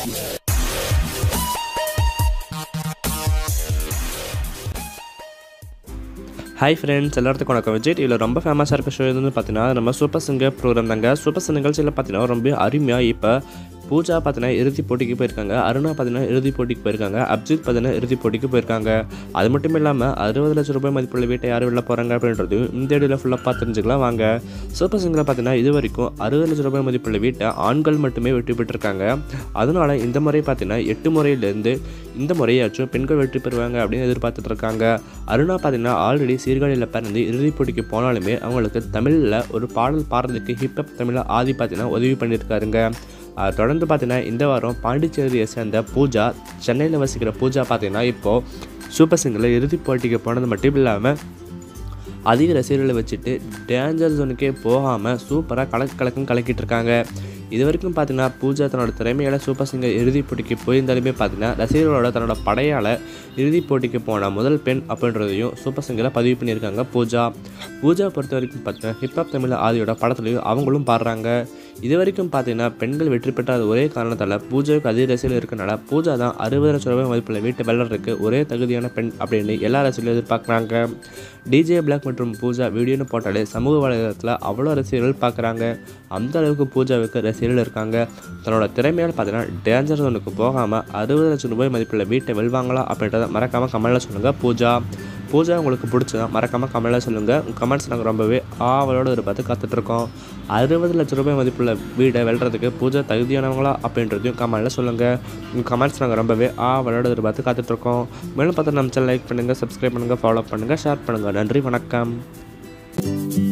hi friends எல்லாத்துக்கும் வணக்கம் விஜய் டிவியில் ரொம்ப ஃபேமஸாக இருக்க ஷோ எதுன்னு பார்த்தீங்கன்னா நம்ம சூப்பர் சிங்கர் ப்ரோக்ராம் தாங்க சூப்பர் சிங்கர் நிகழ்ச்சியில் பார்த்தீங்கன்னா ரொம்ப அருமையாக இப்போ பூஜா பார்த்தீங்கன்னா இறுதிப் போட்டிக்கு போயிருக்காங்க அருணா பார்த்தீங்கன்னா இறுதிப் போட்டிக்கு போயிருக்காங்க அப்ஜித் பார்த்தீங்கன்னா இறுதிப் போட்டிக்கு போயிருக்காங்க அது மட்டும் இல்லாமல் அறுபது லட்சம் ரூபாய் மதிப்புள்ள வீட்டை யார் வெளில போகிறாங்க அப்படின்றது இந்த வீடியோவில் ஃபுல்லாக பார்த்து தெரிஞ்சுக்கலாம் வாங்க சூப்பர் சிங்கரில் பார்த்தீங்கன்னா இது வரைக்கும் அறுபது லட்சம் ரூபாய் மதிப்புள்ள வீட்டை ஆண்கள் மட்டுமே வெற்றி பெற்றிருக்காங்க அதனால இந்த முறை பார்த்தீங்கன்னா எட்டு முறையிலேருந்து இந்த முறையாச்சும் பெண்கள் வெற்றி பெறுவாங்க அப்படின்னு எதிர்பார்த்துட்டு இருக்காங்க அருணா பார்த்தீங்கன்னா ஆல்ரெடி சீர்காழியில் பிறந்து இறுதிப் போட்டிக்கு போனாலுமே அவங்களுக்கு தமிழில் ஒரு பாடல் பாடுறதுக்கு ஹிப்ஹப் தமிழில் ஆதி பார்த்தீங்கன்னா உதவி பண்ணியிருக்காருங்க அஹ் தொடர்ந்து பார்த்தீங்கன்னா இந்த வாரம் பாண்டிச்சேரியை சேர்ந்த பூஜா சென்னையில் வசிக்கிற பூஜா பார்த்தீங்கன்னா இப்போது சூப்பர் சிங்கரில் இறுதிப் போட்டிக்கு போனது மட்டும் இல்லாமல் அதிக ரசிகர்களை வச்சுட்டு டேஞ்சர் ஜோனுக்கே போகாமல் சூப்பராக கலக்கு கலக்குன்னு கலக்கிட்டு இருக்காங்க இது வரைக்கும் பார்த்தீங்கன்னா பூஜா தன்னோட திறமையால் சூப்பர் சிங்கர் இறுதிப் போட்டிக்கு போயிருந்தாலுமே பார்த்தீங்கன்னா ரசிகர்களோட தன்னோட படையால் இறுதிப் போட்டிக்கு போன முதல் பெண் அப்படின்றதையும் சூப்பர் சிங்கரில் பதிவு பண்ணியிருக்காங்க பூஜா பூஜா பொறுத்த வரைக்கும் பார்த்தீங்கன்னா ஹிப்ஹாப் தமிழ் ஆதியோட படத்துலையும் அவங்களும் பாடுறாங்க இது வரைக்கும் பார்த்தீங்கன்னா பெண்கள் வெற்றி பெற்றாத ஒரே காரணத்தால் பூஜாவுக்கு அதிக ரசிகர்கள் இருக்கனால பூஜா தான் அறுபது லட்சம் ரூபாய் மதிப்புள்ள வீட்டை வெள்ளறதுக்கு ஒரே தகுதியான பெண் அப்படின்னு எல்லா ரசிகர்களும் எதிர்பார்க்குறாங்க டிஜே பிளாக் மற்றும் பூஜா வீடியோன்னு போட்டாலே சமூக வலைதளத்தில் அவ்வளோ ரசிகர்கள் பார்க்குறாங்க அந்த அளவுக்கு பூஜாவுக்கு ரசிகர்கள் இருக்காங்க தன்னோட திறமையால் பார்த்தீங்கன்னா டேஞ்சர் ஜோனுக்கு போகாமல் அறுபது லட்சம் ரூபாய் மதிப்புள்ள வீட்டை வெல்வாங்களா அப்படின்றத மறக்காமல் கமெண்டில் சொல்லுங்கள் பூஜா பூஜா உங்களுக்கு பிடிச்சதா மறக்காமல் கமெண்டில் சொல்லுங்கள் உங்கள் கமெண்ட்ஸ் நாங்கள் ரொம்பவே ஆவலோட எதிர்பார்த்து காத்துட்ருக்கோம் அறுபது லட்ச ரூபாய் மதிப்புள்ள வீடை வெல்றதுக்கு பூஜா தகுதியானவங்களா அப்படின்றதையும் கமெண்டில் சொல்லுங்கள் உங்கள் கமெண்ட்ஸ் நாங்கள் ரொம்பவே ஆவலோட எதிர்பார்த்து காத்துட்ருக்கோம் மேலும் பார்த்து நம்ம சேனல் லைக் பண்ணுங்கள் சப்ஸ்கிரைப் பண்ணுங்கள் ஃபாலோ பண்ணுங்கள் ஷேர் பண்ணுங்கள் நன்றி வணக்கம்